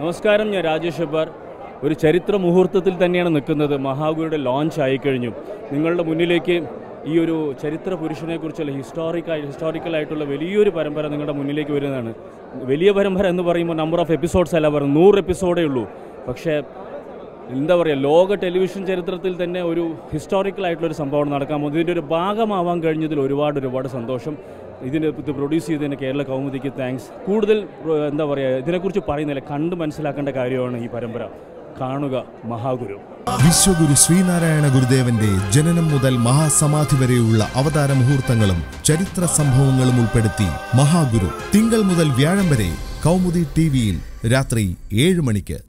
നമസ്കാരം ഞാൻ രാജേഷ് ഹെബ്ബാർ ഒരു ചരിത്ര മുഹൂർത്തത്തിൽ തന്നെയാണ് നിൽക്കുന്നത് മഹാഗുരുടെ ലോഞ്ച് ആയിക്കഴിഞ്ഞു നിങ്ങളുടെ മുന്നിലേക്ക് ഈ ഒരു ചരിത്ര പുരുഷനെക്കുറിച്ചുള്ള ഹിസ്റ്റോറിക്കായി ഹിസ്റ്റോറിക്കലായിട്ടുള്ള വലിയൊരു പരമ്പര നിങ്ങളുടെ മുന്നിലേക്ക് വരുന്നതാണ് വലിയ പരമ്പര എന്ന് പറയുമ്പോൾ നമ്പർ ഓഫ് എപ്പിസോഡ്സ് അല്ല പറയുന്നത് നൂറ് എപ്പിസോഡേ ഉള്ളൂ പക്ഷേ എന്താ പറയുക ലോക ടെലിവിഷൻ ചരിത്രത്തിൽ തന്നെ ഒരു ഹിസ്റ്റോറിക്കൽ ആയിട്ടുള്ള ഒരു സംഭവം നടക്കാൻ പോകുന്നത് ഇതിൻ്റെ ഒരു ഭാഗമാവാൻ കഴിഞ്ഞതിൽ ഒരുപാട് ഒരുപാട് സന്തോഷം ഇതിന് ഇത് പ്രൊഡ്യൂസ് ചെയ്തതിന് കേരള കൗമുദിക്ക് താങ്ക്സ് കൂടുതൽ ഏഹ്, എന്താ പറയുക ഇതിനെക്കുറിച്ച് പറയുന്നില്ല കണ്ട് മനസ്സിലാക്കേണ്ട കാര്യമാണ് ഈ പരമ്പര കാണുക മഹാഗുരു വിശ്വഗുരു ശ്രീനാരായണ ഗുരുദേവന്റെ ജനനം മുതൽ മഹാസമാധി വരെയുള്ള അവതാര മുഹൂർത്തങ്ങളും ചരിത്ര സംഭവങ്ങളും ഉൾപ്പെടുത്തി മഹാഗുരു തിങ്കൾ മുതൽ വ്യാഴം വരെ കൗമുദി ടിവിയിൽ രാത്രി ഏഴ് മണിക്ക്